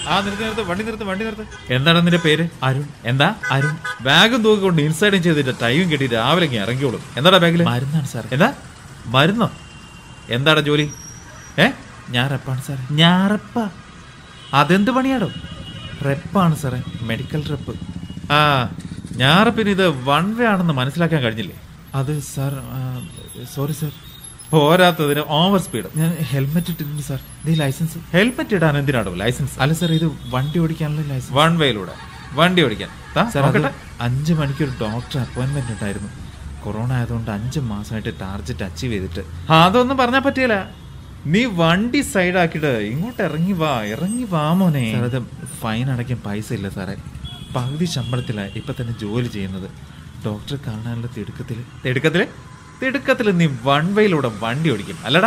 ആ നിർത്ത് നിർത്ത് വണ്ടി നിർത്ത് വണ്ടി നിർത്ത് എന്താണ് നിന്റെ പേര് അരുൺ എന്താ അരുൺ ബാഗും തൂക്കിക്കൊണ്ട് ഇൻസൈഡും ചെയ്തിട്ട് ടൈവും കെട്ടി രാവിലെ ഇങ്ങ് ഇറങ്ങിയോളും എന്താടാ ബാഗിൽ മരുന്നാണ് സാർ എന്താ മരുന്നോ എന്താടാ ജോലി ഏ ഞാൻ റെപ്പാണ് സാർ ഞാൻ റെപ്പാ അതെന്ത് പണിയാടോ റെപ്പാണ് സാറേ മെഡിക്കൽ റെപ്പ് ആ ഞാറപ്പിന് ഇത് വൺ വേ ആണെന്ന് മനസ്സിലാക്കാൻ കഴിഞ്ഞില്ലേ അത് സാർ സോറി സാർ പോരാത്തതിന് ഓവർ സ്പീഡ് ഞാൻ ഹെൽമെറ്റ് ഇട്ടിട്ടുണ്ട് സാർ ഇത് ലൈസൻസ് ഹെൽമെറ്റ് ഇടാൻ എന്തിനാണോ ലൈസൻസ് അല്ല സാർ ഇത് വണ്ടി ഓടിക്കാനുള്ള ലൈസൻസ് വൺ വേയിലൂടെ വണ്ടി ഓടിക്കാൻ സാർ അത് അഞ്ച് മണിക്ക് ഒരു ഡോക്ടർ അപ്പോയിന്റ്മെന്റ് ഉണ്ടായിരുന്നു കൊറോണ ആയതുകൊണ്ട് അഞ്ച് മാസമായിട്ട് ടാർജറ്റ് അച്ചീവ് ചെയ്തിട്ട് അതൊന്നും പറഞ്ഞാൽ പറ്റിയല്ല നീ വണ്ടി സൈഡ് ആക്കിയിട്ട് ഇങ്ങോട്ട് ഇറങ്ങി വാ ഇറങ്ങി വാ മോനെ അത് ഫൈൻ അടയ്ക്കാൻ പൈസ ഇല്ല സാറേ പകുതി ശമ്പളത്തിലാണ് ഇപ്പൊ തന്നെ ജോലി ചെയ്യുന്നത് ഡോക്ടറെ കാണാനുള്ള തിടുക്കത്തില് തിടുക്കത്തില് തിടുക്കത്തില് നീ വൺ വേയിലൂടെ വണ്ടി ഓടിക്കും അല്ലടാ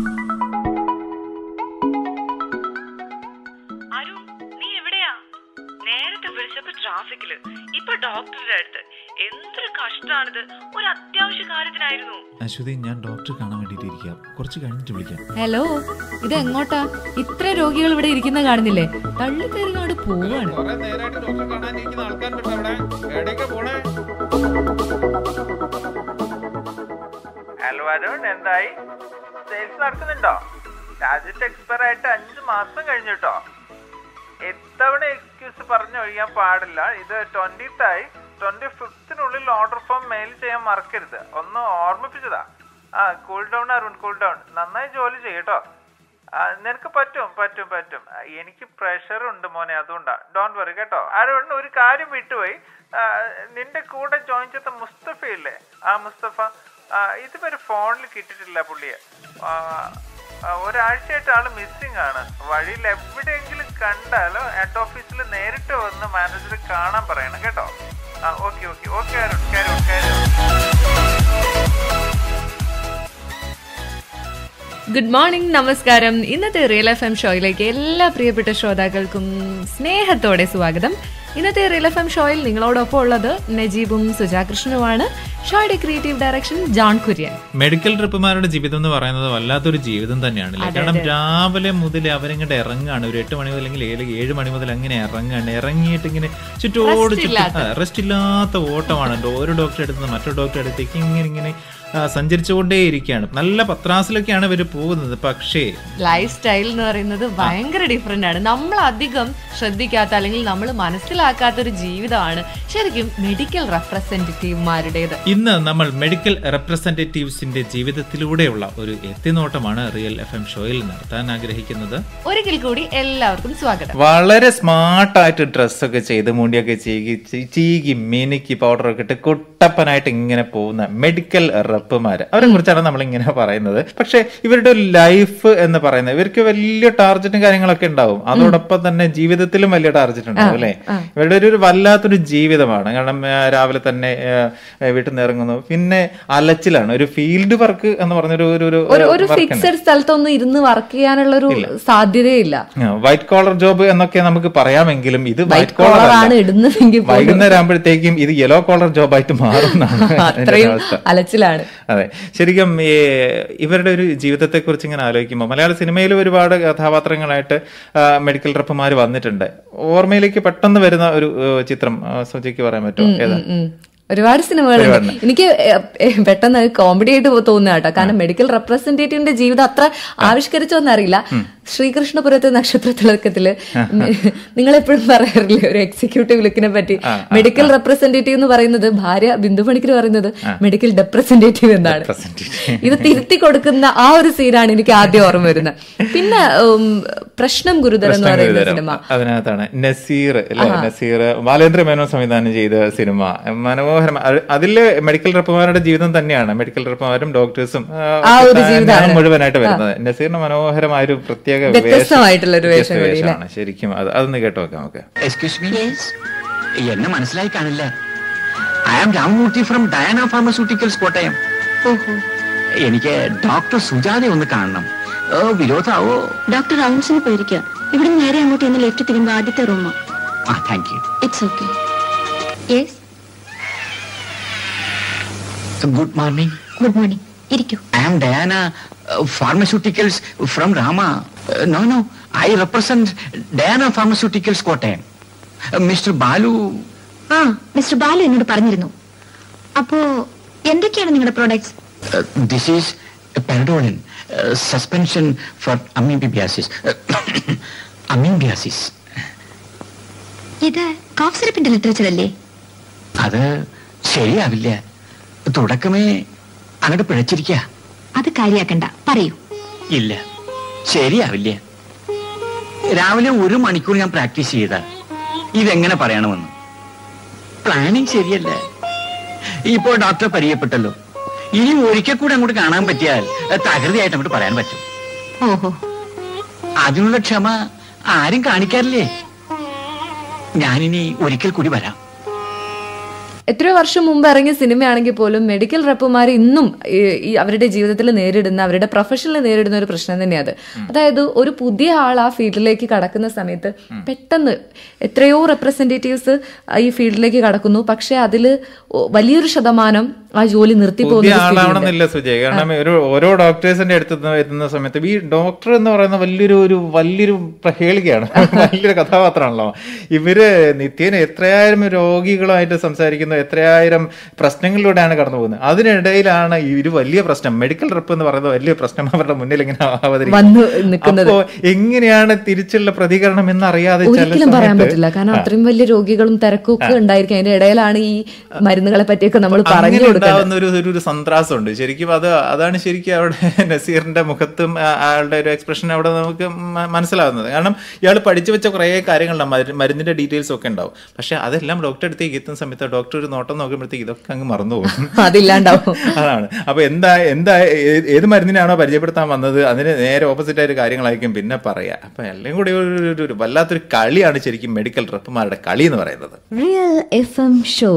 അരുൺ നീ എവിടെയാ നേരത്തെ വിളിച്ചപ്പോ ട്രാഫിക്കില് ഇപ്പൊ ഡോക്ടറുടെ അടുത്ത് എന്തൊരു കഷ്ടാണിത് ഒരു അത്യാവശ്യ കാര്യത്തിനായിരുന്നു അശ്വതി ഞാൻ ഡോക്ടറെ കാണാൻ വേണ്ടിയിട്ട് ഇരിക്കാം കുറച്ച് കഴിഞ്ഞിട്ട് വിളിക്കാം ഹലോ ഇത് എങ്ങോട്ടാ ഇത്ര രോഗികൾ ഇവിടെ ഇരിക്കുന്ന കാണുന്നില്ലേ തള്ളി കയറി അങ്ങോട്ട് പോവാണ് ഹലോ അരുൺ എന്തായി സെയിൽസ് നടക്കുന്നുണ്ടോ ടാർജറ്റ് എക്സ്പയർ ആയിട്ട് അഞ്ച് മാസം കഴിഞ്ഞിട്ടോ എത്തവണ എക്സ്ക്യൂസ് പറഞ്ഞൊഴിയാൻ പാടില്ല ഇത് ട്വന്റിത്ത് ആയി ട്വന്റി ഫിഫ്തിനുള്ളിൽ ഓർഡർ ഫോം മെയിൽ ചെയ്യാൻ മറക്കരുത് ഒന്ന് ഓർമ്മിപ്പിച്ചതാ ആ cool down Arun cool down നന്നായി ജോലി ചെയ്യട്ടോ ആ, നിനക്ക് പറ്റും പറ്റും പറ്റും ആ, എനിക്ക് പ്രഷർ ഉണ്ട് മോനെ അതുകൊണ്ടാ ഡോണ്ട് വറി കേട്ടോ അരുൺ ഒരു കാര്യം വിട്ടുപോയി ആ, നിന്റെ കൂടെ ജോയിൻ ചെയ്ത മുസ്തഫ ഇല്ലേ ആ മുസ്തഫ ആ, ഇതുവരെ ഫോണിൽ കിട്ടിയിട്ടില്ല പുള്ളിയെ ആ, ആ, ഒരാഴ്ചയായിട്ട് ആള് മിസ്സിംഗ് ആണ് വഴിയിൽ എവിടെയെങ്കിലും കണ്ടാലോ ഹെഡ് ഓഫീസിൽ നേരിട്ട് വന്ന് മാനേജറെ കാണാൻ പറയണം കേട്ടോ ആ ഓക്കെ ഓക്കെ ഓക്കെ അരുൺ കാര്യം കാര്യം ഗുഡ് മോർണിംഗ് നമസ്കാരം ഇന്നത്തെ റിയൽ എഫ് എം ഷോയിലേക്ക് എല്ലാ പ്രിയപ്പെട്ട ശ്രോതാക്കൾക്കും സ്നേഹത്തോടെ സ്വാഗതം ഇന്നത്തെ റിയൽ എഫ് എം ഷോയിൽ നിങ്ങളോടൊപ്പം ഉള്ളത് നജീബും സുജാകൃഷ്ണനുമാണ് ഷോയുടെ creative direction John Kurian medical ട്രിപ്പുമാരുടെ ജീവിതം എന്ന് പറയുന്നത് വല്ലാത്തൊരു ജീവിതം തന്നെയാണ് കാരണം രാവിലെ മുതൽ അവരിങ്ങോട്ട് ഇറങ്ങാണ് ഒരു എട്ട് മണി മുതൽ അല്ലെങ്കിൽ ഏഴ് ഏഴ് മണി മുതൽ അങ്ങനെ ഇറങ്ങാണ് ഇറങ്ങിയിട്ട് ഇങ്ങനെ ചുറ്റോട് റെസ്റ്റ് ഇല്ലാത്ത ഓട്ടമാണ് ഓരോ ഡോക്ടറെ അടുത്ത് നിന്ന് മറ്റൊരു ഡോക്ടറെ അടുത്തേക്ക് ഇങ്ങനെ ഇങ്ങനെ ആ, സഞ്ചരിച്ചുകൊണ്ടേയിരിക്കുകയാണ് നല്ല പത്രാസിലൊക്കെയാണ് ഇവർ പോകുന്നത് പക്ഷേ ലൈഫ് സ്റ്റൈൽ എന്ന് പറയുന്നത് ഭയങ്കര ഡിഫറെന്റ് ആണ് നമ്മൾ അധികം ശ്രദ്ധിക്കാത്ത അല്ലെങ്കിൽ നമ്മൾ മനസ്സിലാക്കാത്ത ഒരു ജീവിതമാണ് ശരിക്കും മെഡിക്കൽ റെപ്രസെന്റേറ്റീവ്മാരുടേത് ഇന്ന് നമ്മൾ മെഡിക്കൽ റെപ്രസെന്റേറ്റീവ്സിന്റെ ജീവിതത്തിലൂടെയുള്ള ഒരു എത്തിനോട്ടമാണ് റിയൽ എഫ് എം ഷോയിൽ നടത്താൻ ആഗ്രഹിക്കുന്നത് ഒരിക്കൽ കൂടി എല്ലാവർക്കും സ്വാഗതം വളരെ സ്മാർട്ടായിട്ട് ഡ്രസ്സൊക്കെ ചെയ്ത് മുടിയൊക്കെ ചീകി ചീ- ചീകി മിനുക്കി പൗഡറൊക്കെ ഇട്ട് കുട്ടപ്പനായിട്ട് ഇങ്ങനെ പോകുന്ന മെഡിക്കൽ റപ്പുമാര് അവരെ കുറിച്ചാണ് നമ്മൾ ഇങ്ങനെ പറയുന്നത് പക്ഷെ ഇവരുടെ ഒരു ലൈഫ് എന്ന് പറയുന്നത് ഇവർക്ക് വലിയ ടാർജറ്റും കാര്യങ്ങളൊക്കെ ഉണ്ടാവും അതോടൊപ്പം തന്നെ ജീവിതത്തിലും വലിയ ടാർജറ്റ് ഉണ്ടാവും അല്ലെ ഇവരുടെ ഒരു- ഒരു വല്ലാത്തൊരു ജീവിതമാണ് കാരണം ആ, രാവിലെ തന്നെ ആ, വീട്ടിൽ നിന്ന് ഇറങ്ങുന്നു പിന്നെ അലച്ചിലാണ് ഒരു ഫീൽഡ് വർക്ക് എന്ന് പറഞ്ഞൊരു ഒരു ഒരു ഒരു ഒരു work ഉണ്ട്. ഫിക്സഡ് സ്ഥലത്തൊന്നും ഇരുന്ന് വർക്ക് ചെയ്യാനുള്ള ഒരു സാധ്യതയില്ല വൈറ്റ് കോളർ ജോബ് എന്നൊക്കെ നമുക്ക് പറയാമെങ്കിലും ഇത് വൈറ്റ് വൈറ്റ് കോളർ കോളർ ആണ് ഇടുന്നതെങ്കിൽ പോലും വൈകുന്നേരം ആകുമ്പോഴത്തേക്കും ഇത് യെല്ലോ കോളർ ജോബായിട്ട് മാറുന്നതാണ് അതിന്റെ അത്രയും അവസ്ഥ അലച്ചിലാണ് അതെ ശരിക്കും ഈ ഇവരുടെ ഒരു ജീവിതത്തെ കുറിച്ച് ഇങ്ങനെ ആലോചിക്കുമ്പോൾ മലയാള സിനിമയിൽ ഒരുപാട് കഥാപാത്രങ്ങളായിട്ട് മെഡിക്കൽ റപ്പുമാർ വന്നിട്ടുണ്ട് ഓർമ്മയിലേക്ക് പെട്ടെന്ന് വരുന്ന ഒരു ഏഹ്, ചിത്രം ആ, സുജിക്ക് പറയാൻ പറ്റുമോ ഏതാ ഉം. ഒരുപാട് സിനിമകളുണ്ട് എനിക്ക് എ- എ- പെട്ടെന്ന് കോമഡി ആയിട്ട് തോന്നുക കേട്ടോ കാരണം മെഡിക്കൽ റെപ്രസെന്റേറ്റീവിന്റെ ജീവിതം അത്ര ആവിഷ്കരിച്ചോന്നറിയില്ല ശ്രീകൃഷ്ണപുരത്തെ നക്ഷത്ര തിളക്കത്തില് നിങ്ങൾ എപ്പോഴും പറയാറില്ലേ ഒരു എക്സിക്യൂട്ടീവ് ലുക്കിനെ പറ്റി മെഡിക്കൽ റെപ്രസെന്റേറ്റീവ് എന്ന് പറയുന്നത് ഭാര്യ ബിന്ദു പണിക്കർ പറയുന്നത് മെഡിക്കൽ ഡെപ്രസെന്റേറ്റീവ് എന്നാണ് ഇത് തിരുത്തി കൊടുക്കുന്ന ആ ഒരു സീനാണ് എനിക്ക് ആദ്യം ഓർമ്മ വരുന്നത് പിന്നെ ഉം, പ്രശ്നം ഗുരുതരം എന്ന് പറയുന്ന ഗുരുതരം. സിനിമ അതിനകത്താണ് നസീർ അല്ലെ നസീർ ബാലേന്ദ്ര മേനോൻ സംവിധാനം ചെയ്ത സിനിമ മനോഹരം അത് അതിലെ മെഡിക്കൽ റപ്പുമാരുടെ ജീവിതം തന്നെയാണ് മെഡിക്കൽ റപ്പുമാരും ഡോക്ടേഴ്സും ആ, ആ ഒരു തന്നെയാണ് ജീവിതമാണ്. മുഴുവനായിട്ട് വരുന്നത് നസീറിന് മനോഹരമായ ഒരു പ്രത്യേക വേഷം- വ്യത്യസ്തമായിട്ടുള്ള ഒരു വേഷം കൂടി, വ്യത്യസ്ത വേഷമാണ് ശരിക്കും അത് അതൊന്ന് കേട്ടോ നോക്കാം നമുക്ക് എക്സ്ക്യൂസ് മീ എന്നെ മനസ്സിലായി കാണില്ല I am Ramamoorthy from Diana pharmaceuticals Kottayam എനിക്ക് ഡോക്ടർ സുജാതെ ഒന്ന് കാണണം ഓ വിരോധാവോ ഡോക്ടർ റൗണ്ട്സിന് പോയിരിക്കുക ഇവിടെ നേരെ അങ്ങോട്ട് ഇന്ന് ലെഫ്റ്റ് തിരിയുമ്പോൾ ആദ്യത്തെ റൂമാ ആ thank you it's okay yes good morning good morning ഇരിക്കൂ I am Diana pharmaceuticals from Rama no no I represent Diana pharmaceuticals Kottayam mister Balu ആ മിസ്റ്റർ ബാലു എന്നോട് പറഞ്ഞിരുന്നു അപ്പോ എന്തൊക്കെയാണ് നിങ്ങളുടെ products this is Peradolin suspension for amoebiasis amoebiasis ഇത് കോഫ് സിറപ്പിന്റെ ലിറ്ററേച്ചർ അല്ലേ അത് ശരിയാവില്ല തുടക്കമേ അങ്ങോട്ട് പിഴച്ചിരിക്ക അത് കാര്യാക്കണ്ട പറയൂ ഇല്ല ശരിയാവില്ല രാവിലെ ഒരു മണിക്കൂർ ഞാൻ പ്രാക്ടീസ് ചെയ്ത ഇതെങ്ങനെ പറയണമെന്ന് പ്ലാനിങ് ശരിയല്ല ഇപ്പോൾ ഡോക്ടറെ പരിചയപ്പെട്ടല്ലോ ഇനി ഒരിക്കൽ കൂടെ അങ്ങോട്ട് കാണാൻ പറ്റിയാൽ തകൃതിയായിട്ട് അങ്ങോട്ട് പറയാൻ പറ്റും ഓഹോ അതിനുള്ള ക്ഷമ ആരും കാണിക്കാറില്ലേ ഞാനിനി ഒരിക്കൽ കൂടി വരാം എത്രയോ വർഷം മുമ്പ് ഇറങ്ങിയ സിനിമയാണെങ്കിൽ പോലും മെഡിക്കൽ റെപ്പുമാർ ഇന്നും ഈ ഈ അവരുടെ ജീവിതത്തിൽ നേരിടുന്ന അവരുടെ പ്രൊഫഷനിൽ നേരിടുന്ന ഒരു പ്രശ്നം തന്നെയാണ് അതായത് ഒരു പുതിയ ആൾ ആ ഫീൽഡിലേക്ക് കടക്കുന്ന സമയത്ത് പെട്ടെന്ന് എത്രയോ റെപ്രസെന്റേറ്റീവ്സ് ഈ ഫീൽഡിലേക്ക് കടക്കുന്നു പക്ഷെ അതിൽ വലിയൊരു ശതമാനം ആ ജോലി നിർത്തി പുതിയ പോകുന്ന ഒരു സ്ഥിതിയുണ്ട്. ആളാവണമെന്നില്ല സുജയ് കാരണം ഒരു ഓരോ ഡോക്ടേഴ്സിന്റെ അടുത്ത് നിന്ന് എത്തുന്ന സമയത്ത് ഈ ഡോക്ടർ എന്ന് പറയുന്ന വലിയൊരു ഒരു വലിയൊരു പ്രഹേളികയാണ് വലിയൊരു കഥാപാത്രമാണല്ലോ ഇവര് നിത്യേന എത്രയായിരം രോഗികളുമായിട്ട് സംസാരിക്കുന്നു എത്രയായിരം പ്രശ്നങ്ങളിലൂടെയാണ് കടന്നു പോകുന്നത് അതിനിടയിലാണ് ഈ ഒരു വലിയ പ്രശ്നം മെഡിക്കൽ റെപ്പ് എന്ന് പറയുന്ന വലിയ പ്രശ്നം അവരുടെ മുന്നിൽ ഇങ്ങനെ വന്ന് നിൽക്കുന്നത്. അപ്പോ എങ്ങനെയാണ് തിരിച്ചുള്ള പ്രതികരണം എന്നറിയാതെ ചില ഒരിക്കലും പറയാൻ സമയത്ത് പറ്റില്ല കാരണം അത്രയും വലിയ രോഗികളും തിരക്കും ഒക്കെ ഉണ്ടായിരിക്കും അതിന്റെ ഇടയിലാണ് ഈ മരുന്നുകളെ പറ്റിയൊക്കെ നമ്മൾ പറഞ്ഞു അങ്ങനെ കൊടുക്കുന്നത് ഉണ്ടാവുന്ന ഒരു ഒരു- ഒരു സന്ത്രാസമുണ്ട് ശരിക്കും അത് അതാണ് ശരിക്കും അവിടെ നസീറിന്റെ മുഖത്തും ആ- ആളുടെ ഒരു എക്സ്പ്രഷൻ അവിടെ നമുക്ക് മ- മനസ്സിലാവുന്നത് കാരണം ഇയാൾ പഠിച്ചു വെച്ച കുറേ കാര്യങ്ങളുണ്ടാവും മരു- മരുന്നിന്റെ ഡീറ്റെയിൽസ് ഒക്കെ ഉണ്ടാവും പക്ഷെ അതെല്ലാം ഡോക്ടർ അടുത്തേക്ക് എത്തുന്ന സമയത്ത് ഡോക്ടർ ഒരു നോട്ടം നോക്കുമ്പോഴത്തേക്ക് ഇതൊക്കെ അങ്ങ് മറന്നു പോകും അതില്ലാണ്ടാവും അതാണ് അപ്പൊ എന്താ എന്താ ഏ- ഏത് മരുന്നിനാണോ പരിചയപ്പെടുത്താൻ വന്നത് അതിന് നേരെ ഓപ്പോസിറ്റ് ആയ ഒരു കാര്യങ്ങളായിരിക്കും പിന്നെ പറയാ അപ്പൊ എല്ലാം കൂടി ഒരു ഒരു- ഒരു വല്ലാത്തൊരു കളിയാണ് ശരിക്കും മെഡിക്കൽ റെപ്പുമാരുടെ കളി എന്ന് പറയുന്നത് real F M show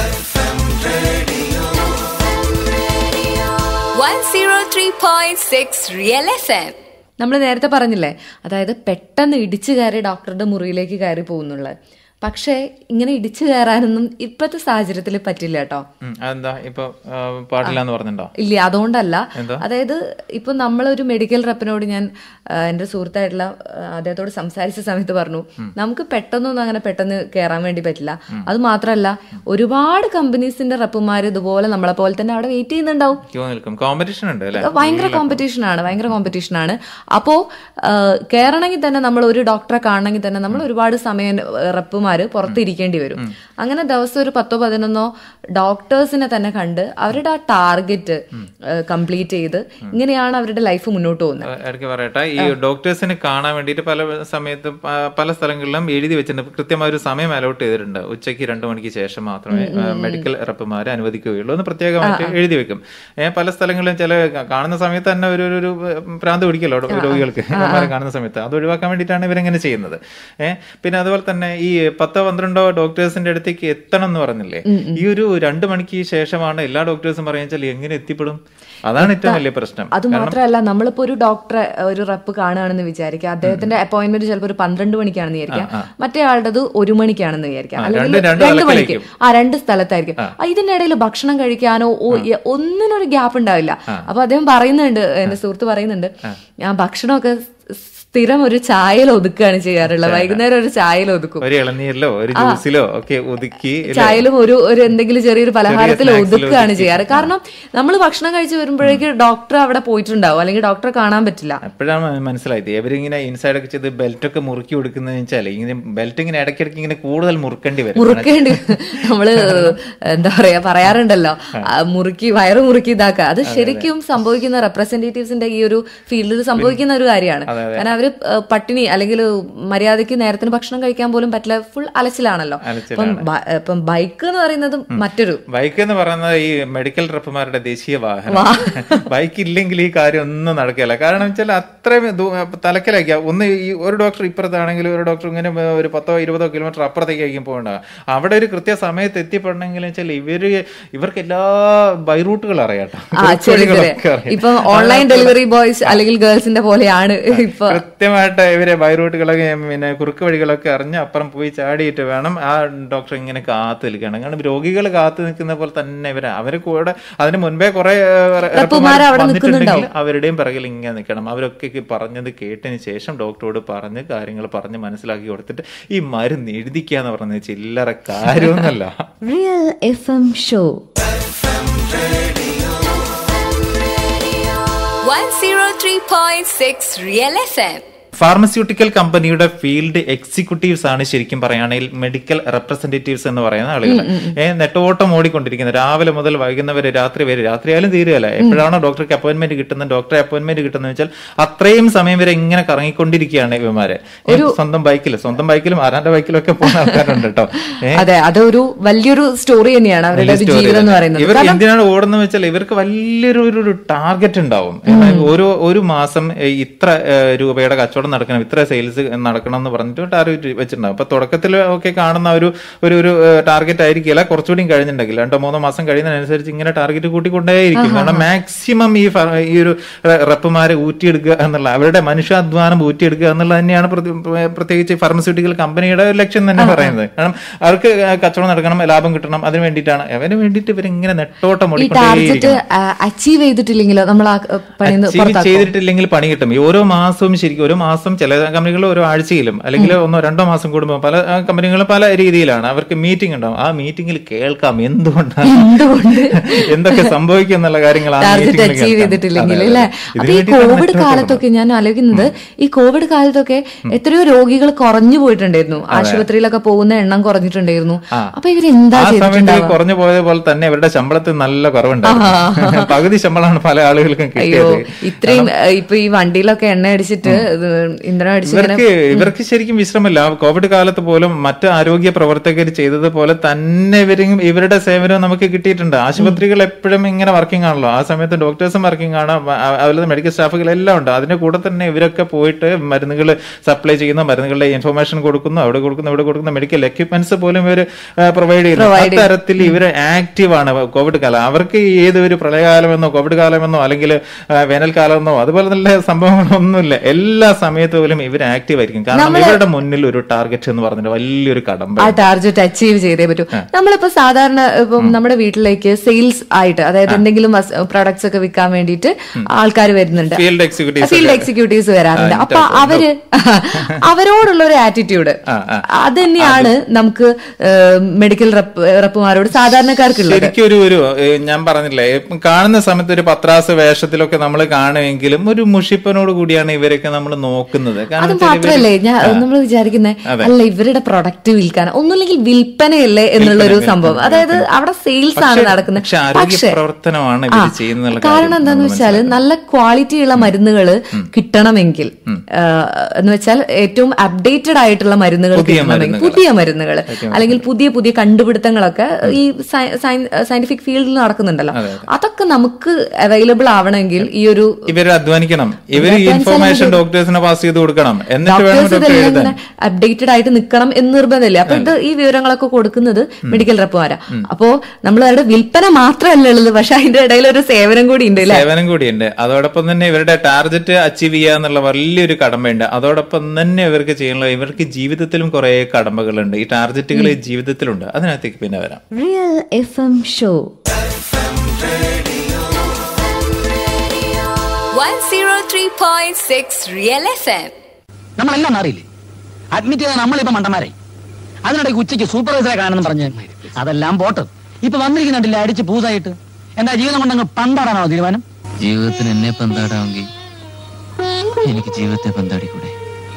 103.6 Real FM. നമ്മൾ നേരത്തെ പറഞ്ഞില്ലേ അതായത് പെട്ടെന്ന് ഇടിച്ചു കയറി ഡോക്ടറുടെ മുറിയിലേക്ക് കയറി പോകുന്നുള്ളത് പക്ഷേ ഇങ്ങനെ ഇടിച്ചു കയറാനൊന്നും ഇപ്പോഴത്തെ സാഹചര്യത്തിൽ പറ്റില്ല കേട്ടോ ഉം, അതെന്താ ഇപ്പൊ ആ, പാടില്ല എന്ന് പറഞ്ഞിട്ടുണ്ടോ ഇല്ല അതുകൊണ്ടല്ല എന്താ? അതായത് ഇപ്പൊ നമ്മളൊരു മെഡിക്കൽ റെപ്പിനോട് ഞാൻ ആ, എൻ്റെ സുഹൃത്തായിട്ടുള്ള ആ, അദ്ദേഹത്തോട് സംസാരിച്ച സമയത്ത് പറഞ്ഞു നമുക്ക് പെട്ടെന്നൊന്നും അങ്ങനെ പെട്ടെന്ന് കയറാൻ വേണ്ടി പറ്റില്ല അത് മാത്രമല്ല ഒരുപാട് കമ്പനീസിന്റെ റെപ്പുമാർ ഇതുപോലെ നമ്മളെ പോലെ തന്നെ അവിടെ വെയിറ്റ് ചെയ്യുന്നുണ്ടാവും ക്യൂ നിൽക്കും കോമ്പറ്റീഷൻ ഉണ്ട് അല്ലേ ഭയങ്കര കോമ്പറ്റീഷൻ ആണ് ഭയങ്കര കോമ്പറ്റീഷൻ ആണ് അപ്പോ കയറണമെങ്കിൽ തന്നെ നമ്മൾ ഒരു ഡോക്ടറെ കാണണമെങ്കിൽ തന്നെ നമ്മൾ ഒരുപാട് സമയം റെപ്പുമാര് പുറത്തിരിക്കേണ്ടി വരും അങ്ങനെ ദിവസം ഒരു പത്തോ പതിനൊന്നോ ഡോക്ടേഴ്സിനെ തന്നെ കണ്ട് അവരുടെ ആ ടാർഗറ്റ് കംപ്ലീറ്റ് ചെയ്ത് ഇങ്ങനെയാണ് അവരുടെ ലൈഫ് മുന്നോട്ട് പോകുന്നത് ഏഹ് ഇടയ്ക്ക് പറയട്ടെ ഈ ഡോക്ടേഴ്സിനെ കാണാൻ വേണ്ടിയിട്ട് പല സമയത്ത് പ- പല സ്ഥലങ്ങളിലും എഴുതി വെച്ചിട്ടുണ്ട് കൃത്യമായ ഒരു സമയം അലോട്ട് ചെയ്തിട്ടുണ്ട് ഉച്ചയ്ക്ക് രണ്ടു മണിക്ക് ശേഷം മാത്രമേ മെഡിക്കൽ റെപ്പുമാരെ അനുവദിക്കുകയുള്ളൂ എന്ന് പ്രത്യേകമായിട്ട് എഴുതി വെക്കും ഏഹ് പല സ്ഥലങ്ങളിലും ചില ക- കാണുന്ന സമയത്ത് തന്നെ ഒരു ഒരു- ഒരു ഭ്രാന്ത് പിടിക്കല്ലോ ഡോ- രോഗികൾക്ക് ഇവന്മാരെ കാണുന്ന സമയത്ത് അത് ഒഴിവാക്കാൻ വേണ്ടിയിട്ടാണ് ഇവരെങ്ങനെ ചെയ്യുന്നത് ഏഹ് പിന്നെ അതുപോലെ തന്നെ ഈ പത്തോ പന്ത്രണ്ടോ ഡോക്ടേഴ്സിന്റെ അടുത്തേക്ക് എത്തണം എന്ന് പറഞ്ഞില്ലേ ഈ ഒരു രണ്ടു മണിക്ക് ശേഷമാണ് എല്ലാ ഡോക്ടേഴ്സും പറയാൻ എങ്ങനെ എത്തിപ്പെടും അതാണ് ഏറ്റവും വലിയ പ്രശ്നം അത് മാത്രമല്ല നമ്മളിപ്പോ ഒരു ഡോക്ടറെ ഒരു റെപ്പ് കാണുകയാണെന്ന് വിചാരിക്കുക അദ്ദേഹത്തിന്റെ അപ്പോയിന്റ്മെന്റ് ചിലപ്പോൾ ഒരു പന്ത്രണ്ട് മണിക്കാണെന്ന് വിചാരിക്കാം മറ്റേ ആളുടേത് ഒരു മണിക്കാണെന്ന് വിചാരിക്കാം ആ, അല്ലെങ്കിൽ രണ്ട് രണ്ട് രണ്ട് മണിക്ക് തലത്തിലായിരിക്കും. ആ രണ്ട് സ്ഥലത്തായിരിക്കും ആ, ഇതിനിടയിൽ ഭക്ഷണം കഴിക്കാനോ ഓ- എ- ഒന്നിനൊരു ഗ്യാപ്പ് ഉണ്ടാവില്ല അപ്പൊ അദ്ദേഹം പറയുന്നുണ്ട് എന്റെ സുഹൃത്ത് പറയുന്നുണ്ട് ഞാൻ ഭക്ഷണമൊക്കെ സ്ഥിരം ഒരു ചായയിൽ ഒതുക്കുകയാണ് ചെയ്യാറുള്ളത് വൈകുന്നേരം ഒരു ചായയിൽ ഒതുക്കും ഒരു ഇളനീരിലോ ഒരു ജ്യൂസിലോ ഒക്കെ ഒതുക്കി ഇല്ലേ? ചായയിലും ഒരു ഒരു എന്തെങ്കിലും ചെറിയൊരു പലഹാരത്തിൽ snacks ല് ഒതുക്കുകയാണ് ഒതുക്കി. ചെയ്യാറ് കാരണം നമ്മൾ ഭക്ഷണം കഴിച്ച് വരുമ്പോഴേക്ക് ഡോക്ടർ അവിടെ പോയിട്ടുണ്ടാവും അല്ലെങ്കിൽ ഡോക്ടറെ കാണാൻ പറ്റില്ല അപ്പോഴാണ് മനസ്സിലായത് ഇവരിങ്ങനെ ഇൻസൈഡ് ഒക്കെ ചെയ്ത് ബെൽറ്റ് ഒക്കെ മുറുക്കി കൊടുക്കുന്നത് വെച്ചാൽ ഇങ്ങനെ ബെൽറ്റ് ഇങ്ങനെ ഇടയ്ക്കിടയ്ക്ക് ഇങ്ങനെ കൂടുതൽ മുറുക്കേണ്ടി വരും മുറുക്കേണ്ടി നമ്മള് എന്താ പറയാ പറയാറുണ്ടല്ലോ ആ, മുറുക്കി വയറ് മുറുക്കി ഇതാക്കുക അത് ശരിക്കും സംഭവിക്കുന്ന റെപ്രസെന്റേറ്റീവ്സിന്റെ ഈ ഒരു ഫീൽഡിൽ സംഭവിക്കുന്ന ഒരു കാര്യമാണ് കാരണം അവര് ആ, പട്ടിണി അല്ലെങ്കിൽ മര്യാദയ്ക്ക് നേരത്തിന് ഭക്ഷണം കഴിക്കാൻ പോലും പറ്റില്ല ഫുൾ അലച്ചിലാണല്ലോ ഇപ്പം ബ- ഇപ്പം ബൈക്ക് എന്ന് പറയുന്നത് മറ്റൊരു ബൈക്ക് എന്ന് പറയുന്നത് ഈ മെഡിക്കൽ റെപ്പുമാരുടെ ദേശീയ വാഹനം ബൈക്ക് ഇല്ലെങ്കിൽ ഈ കാര്യം ഒന്നും നടക്കില്ല കാരണം വെച്ചാൽ അത്രയും ദൂ- തലക്കലാക്കിയ ഒന്ന് ഈ ഒരു ഡോക്ടർ ഇപ്പുറത്താണെങ്കിൽ ഒരു ഡോക്ടർ ഇങ്ങനെ ഒരു പത്തോ ഇരുപതോ കിലോമീറ്റർ അപ്പുറത്തേക്കായിരിക്കും പോകേണ്ടത് അവിടെ ഒരു കൃത്യ സമയത്ത് എത്തിപ്പെടണമെങ്കിൽ വെച്ചാൽ ഇവര് ഇവർക്ക് എല്ലാ ബൈ റൂട്ടുകൾ അറിയാട്ടോ ആ ചെറിയ ചെറിയ വഴികളൊക്കെ അറിയാം. ഇപ്പൊ ഓൺലൈൻ ഡെലിവറി ബോയ്സ് അല്ലെങ്കിൽ ഗേൾസിന്റെ പോലെയാണ് ഇപ്പൊ കൃത്യമായിട്ട് ഇവരെ ബൈറൂട്ടുകളൊക്കെ പിന്നെ കുറുക്ക് വഴികളൊക്കെ അറിഞ്ഞ് അപ്പുറം പോയി ചാടിയിട്ട് വേണം ആ ഡോക്ടർ ഇങ്ങനെ കാത്തു നിൽക്കണം കാരണം രോഗികൾ കാത്തു നിൽക്കുന്ന പോലെ തന്നെ ഇവരെ അവര് കൂടെ അതിന് മുൻപേ കുറെ റപ്പുമാര് അവിടെ നിൽക്കുന്നുണ്ടാവും. അവരുടെയും പിറകിൽ ഇങ്ങനെ നിൽക്കണം അവരൊക്കെ ഈ പറഞ്ഞത് കേട്ടതിന് ശേഷം ഡോക്ടറോട് പറഞ്ഞ് കാര്യങ്ങൾ പറഞ്ഞ് മനസ്സിലാക്കി കൊടുത്തിട്ട് ഈ മരുന്ന് എഴുതിക്കുക എന്ന് പറഞ്ഞത് ചില്ലറ കാര്യമൊന്നുമല്ല real F M show 103.6 Real FM. Pharmaceutical കമ്പനിയുടെ ഫീൽഡ് എക്സിക്യൂട്ടീവ്സ് ആണ് ശരിക്കും പറയുകയാണെങ്കിൽ മെഡിക്കൽ റെപ്രസെന്റേറ്റീവ്സ് എന്ന് പറയുന്ന ആളുകൾ ഏഹ് നെട്ടോട്ടം ഓടിക്കൊണ്ടിരിക്കുന്നത് രാവിലെ മുതൽ വൈകുന്നവരെ രാത്രി വരെ രാത്രി ആയാലും തീരുകയല്ല എപ്പോഴാണോ ഡോക്ടർക്ക് അപ്പോയിന്റ്മെന്റ് കിട്ടുന്നത് ഡോക്ടറെ അപ്പോയിന്റ്മെന്റ് കിട്ടുന്നത് വെച്ചാൽ അത്രയും സമയം വരെ ഇങ്ങനെ കറങ്ങിക്കൊണ്ടിരിക്കുകയാണ് ഇവന്മാരെ ഏഹ് സ്വന്തം ബൈക്കിൽ സ്വന്തം ബൈക്കിലും ആരാന്റെ ബൈക്കിലും ഒക്കെ പോകുന്ന ആൾക്കാരുണ്ട് കേട്ടോ ഏഹ് അതെ അതൊരു വലിയൊരു സ്റ്റോറി തന്നെയാണ് അവരുടെ ഒരു വലിയ story ജീവിതം എന്ന് തന്നെ. പറയുന്നത് ഇവർ കാരണം എന്തിനാണ് ഓടുന്നത് വെച്ചാൽ ഇവർക്ക് വലിയൊരു ഒരു- ഒരു ടാർഗറ്റ് ഉണ്ടാവും ഓരോ ഒരു മാസം ഏ, ഇത്ര ഏ, രൂപയുടെ കച്ചവടം നടക്കണം ഇത്ര സെയിൽസ് നടക്കണം എന്ന് പറഞ്ഞിട്ട് ടാർഗറ്റ് വെച്ചിട്ടുണ്ടാവും അപ്പൊ തുടക്കത്തിൽ ഒക്കെ കാണുന്ന ഒരു ഒരു ഒരു ടാർഗറ്റ് ആയിരിക്കില്ല കുറച്ചുകൂടി കഴിഞ്ഞിട്ടുണ്ടെങ്കിൽ രണ്ടോ മൂന്നോ മാസം കഴിയുന്നതിനനുസരിച്ച് ഇങ്ങനെ ടാർഗറ്റ് കൂട്ടിക്കൊണ്ടേയിരിക്കും കാരണം മാക്സിമം ഈ ഫ- ഈ ഒരു റെപ്പുമാരെ ഊറ്റിയെടുക്കുക എന്നുള്ള അവരുടെ മനുഷ്യാധ്വാനം ഊറ്റിയെടുക്കുക എന്നുള്ളത് തന്നെയാണ് പ്രതി- പ്രത്യേകിച്ച് ഫാർമസ്യൂട്ടിക്കൽ കമ്പനിയുടെ ഒരു ലക്ഷ്യം തന്നെ പറയുന്നത് കാരണം അവർക്ക് കച്ചവടം നടക്കണം ലാഭം കിട്ടണം അതിന് വേണ്ടിയിട്ടാണ് അവന് വേണ്ടിയിട്ട് ഇവരിങ്ങനെ നെട്ടോട്ടം ഈ ടാർഗറ്റ് ഓടിക്കൊണ്ടേയിരിക്കും അച്ചീവ് ചെയ്തിട്ടില്ലെങ്കിലോ നമ്മൾ ആ പണി അച്ചീവ് ചെയ്തിട്ടില്ലെങ്കിൽ പണി കിട്ടും ഈ ഓരോ മാസവും ശരിക്കും ഓരോ മാസം ചില കമ്പനികൾ ഓരോ ആഴ്ചയിലും അല്ലെങ്കിൽ ഒന്നോ രണ്ടോ മാസം കൂടുമ്പോൾ പല ആ, കമ്പനികളും പല രീതിയിലാണ് അവർക്ക് മീറ്റിംഗ് ഉണ്ടാവും ആ മീറ്റിംഗിൽ കേൾക്കാം എന്തുകൊണ്ടാണ് എന്തൊക്കെ സംഭവിക്കും എന്നുള്ള കാര്യങ്ങൾ ആ ടാർഗറ്റ് meeting ൽ അച്ചീവ് കേൾക്കാം. ചെയ്തിട്ടില്ലെങ്കിൽ അതെ, അല്ലെ അതെ. അപ്പൊ ഇതിന് ഈ വേണ്ടിയിട്ടാണ് കോവിഡ് നെറ്റ്വർക്ക് കാലത്തൊക്കെ ഞാൻ ആലോചിക്കുന്നത് ഈ കോവിഡ് കാലത്തൊക്കെ എത്രയോ രോഗികൾ കുറഞ്ഞു പോയിട്ടുണ്ടായിരുന്നു ആശുപത്രിയിലൊക്കെ പോകുന്ന എണ്ണം കുറഞ്ഞിട്ടുണ്ടായിരുന്നു ആ. അപ്പൊ ഇവരെന്താ ആ സമയത്ത് ചെയ്തിട്ടുണ്ടാവുക കുറഞ്ഞു പോയത് പോലെ തന്നെ ഇവരുടെ ശമ്പളത്തിൽ നല്ല കുറവുണ്ടായിരുന്നു പകുതി ശമ്പളമാണ് പല ആളുകൾക്കും അയ്യോ കിട്ടിയത് ഇത്രയും ഏഹ്, ഇപ്പൊ ഈ വണ്ടിയിലൊക്കെ എണ്ണ അടിച്ചിട്ട് ഇത് ഇന്ധനം അടിച്ച് ഇങ്ങനെ ഇവർക്ക് ഇവർക്ക് ശരിക്കും വിശ്രമമില്ല കോവിഡ് കാലത്ത് പോലും മറ്റ് ആരോഗ്യ പ്രവർത്തകർ ചെയ്തതുപോലെ തന്നെ ഇവരും ഇവരുടെ സേവനവും നമുക്ക് കിട്ടിയിട്ടുണ്ട് ആശുപത്രികൾ എപ്പോഴും ഇങ്ങനെ വർക്കിംഗ് ആണല്ലോ ആ സമയത്ത് ഡോക്ടേഴ്സും വർക്കിംഗ് ആണ് അ- അതുപോലെ മെഡിക്കൽ സ്റ്റാഫുകൾ എല്ലാം ഉണ്ട് അതിന്റെ കൂടെ തന്നെ ഇവരൊക്കെ പോയിട്ട് മരുന്നുകൾ സപ്ലൈ ചെയ്യുന്ന മരുന്നുകളുടെ ഇൻഫർമേഷൻ കൊടുക്കുന്നു അവിടെ കൊടുക്കുന്നു ഇവിടെ കൊടുക്കുന്ന മെഡിക്കൽ എക്യുപ്മെന്റ്സ് പോലും ഇവർ പ്രൊവൈഡ് ചെയ്യുന്നു Provide അത്തരത്തിൽ ഇവർ ആക്റ്റീവ് ആണ് കോവിഡ് കാലം അവർക്ക് ഏത് ഒരു പ്രളയകാലമെന്നോ കോവിഡ് കാലമെന്നോ അല്ലെങ്കിൽ ആ, വേനൽക്കാലമെന്നോ അതുപോലെ നല്ല സംഭവങ്ങളൊന്നുമില്ല എല്ലാ സമയത്ത് പോലും ഇവർ ആക്റ്റീവ് ആയിരിക്കും കാരണം ഇവരുടെ മുന്നിൽ ഒരു ടാർഗറ്റ് എന്ന് പറഞ്ഞിട്ട് വലിയൊരു കടമ്പ ആ ടാർഗറ്റ് അച്ചീവ് ചെയ്തേ പറ്റൂ നമ്മളിപ്പോ സാധാരണ ഇപ്പം നമ്മുടെ വീട്ടിലേക്ക് സെയിൽസ് ആയിട്ട് അതായത് എന്തെങ്കിലും പ്രൊഡക്ട്സ് ഒക്കെ വിൽക്കാൻ വേണ്ടിയിട്ട് ആൾക്കാർ വരുന്നുണ്ട് ഫീൽഡ് എക്സിക്യൂട്ടീവ് ഫീൽഡ് എക്സിക്യൂട്ടീവ്സ് വരാറുണ്ട് അപ്പൊ അവര് അവരോടുള്ള ഒരു ആറ്റിറ്റ്യൂഡ് ആ, ആ. അത് തന്നെയാണ് നമുക്ക് മെഡിക്കൽ റപ്പുമാരോട് സാധാരണക്കാർക്കുള്ളത് ശരിക്കും ഒരു ഒരു ഏ, ഞാൻ പറഞ്ഞില്ലേ ഇപ്പം കാണുന്ന സമയത്ത് ഒരു പത്രാസ് വേഷത്തിലൊക്കെ നമ്മൾ കാണുമെങ്കിലും ഒരു മുഷിപ്പനോട് കൂടിയാണ് ഇവരൊക്കെ നമ്മൾ നോക്കുന്നത് അത് കാരണം വെച്ചാൽ ഇവര് മാത്രല്ലേ ഞാൻ നമ്മൾ വിചാരിക്കുന്നത് അല്ല ഇവരുടെ പ്രൊഡക്റ്റ് വിൽക്കാൻ ഒന്നുമില്ലെങ്കിൽ വിൽപ്പനയല്ലേ എന്നുള്ളൊരു സംഭവം അതായത് അവിടെ സെയിൽസ് ആണ് നടക്കുന്നത് പക്ഷെ ആരോഗ്യ പ്രവർത്തനമാണ് ഇവർ ആ, ചെയ്യുന്നുള്ള കാരണം കാര്യം എന്താന്ന് നമ്മൾ വെച്ചാൽ നല്ല ക്വാളിറ്റിയുള്ള മരുന്നുകൾ കിട്ടണമെങ്കിൽ ആ, എന്ന് വെച്ചാൽ ഏറ്റവും അപ്ഡേറ്റഡ് ആയിട്ടുള്ള മരുന്നുകൾ പുതിയ കിട്ടണമെങ്കിൽ മരുന്നുകൾ. പുതിയ മരുന്നുകൾ അല്ലെങ്കിൽ പുതിയ പുതിയ കണ്ടുപിടുത്തങ്ങളൊക്കെ ഈ സയന്റിഫിക് ഫീൽഡിൽ നടക്കുന്നുണ്ടല്ലോ അതൊക്കെ നമുക്ക് അവൈലബിൾ ആവണമെങ്കിൽ ഈ ഒരു ഇവര് അധ്വാനിക്കണം ഇവര് ഈ അധ്വാനിച്ചാലേ ഇൻഫർമേഷൻ ഇത് ഡോക്ടേഴ്സിനെ പാസ് ചെയ്ത് കൊടുക്കണം എന്നിട്ട് വേണം ഡോക്ടേഴ്സ് ഡോക്ടർ ഇതെല്ലാം എഴുതാൻ ഇങ്ങനെ അപ്ഡേറ്റഡ് ആയിട്ട് നിൽക്കണം എന്ന് നിർബന്ധമില്ല അപ്പൊ ഇത് ഈ വിവരങ്ങളൊക്കെ കൊടുക്കുന്നത് മെഡിക്കൽ റെപ്പുമാരാ അപ്പോ നമ്മൾ അവരുടെ വിൽപ്പന മാത്രമല്ല ഉള്ളത് പക്ഷെ അതിന്റെ ഇടയിൽ ഒരു സേവനം കൂടി ഉണ്ട് അല്ലെ സേവനം കൂടിയുണ്ട് അതോടൊപ്പം തന്നെ ഇവരുടെ ടാർഗറ്റ് അച്ചീവ് ചെയ്യുക എന്നുള്ള വലിയൊരു കടമയുണ്ട് അതോടൊപ്പം തന്നെ ഇവർക്ക് ചെയ്യാനുള്ള ഇവർക്ക് ജീവിതത്തിലും കുറെ കടമകളുണ്ട് ഈ ടാർഗറ്റുകൾ ജീവിതത്തിലുണ്ട് അതിനകത്തേക്ക് പിന്നെ വരാം real F M show 103.6 Real FM. നമ്മളെല്ലാം മാറിയില്ലേ അഡ്മിറ്റ് ചെയ്താൽ നമ്മളിപ്പോ മണ്ടന്മാരെ അതിനിടയ്ക്ക് ഉച്ചയ്ക്ക് സൂപ്പർവൈസറെ കാണണമെന്ന് പറഞ്ഞ് അതെല്ലാം പോട്ട് ഇപ്പൊ വന്നിരിക്കുന്നുണ്ടില്ല അടിച്ച് പൂസായിട്ട് എന്താ ജീവിതം കൊണ്ടങ്ങ് പണ്ടാടാനോ തീരുമാനം ജീവിതത്തിന് എന്നെ പന്താടാമെങ്കിൽ എനിക്ക് ജീവിതത്തെ പന്താടിക്കൂടെ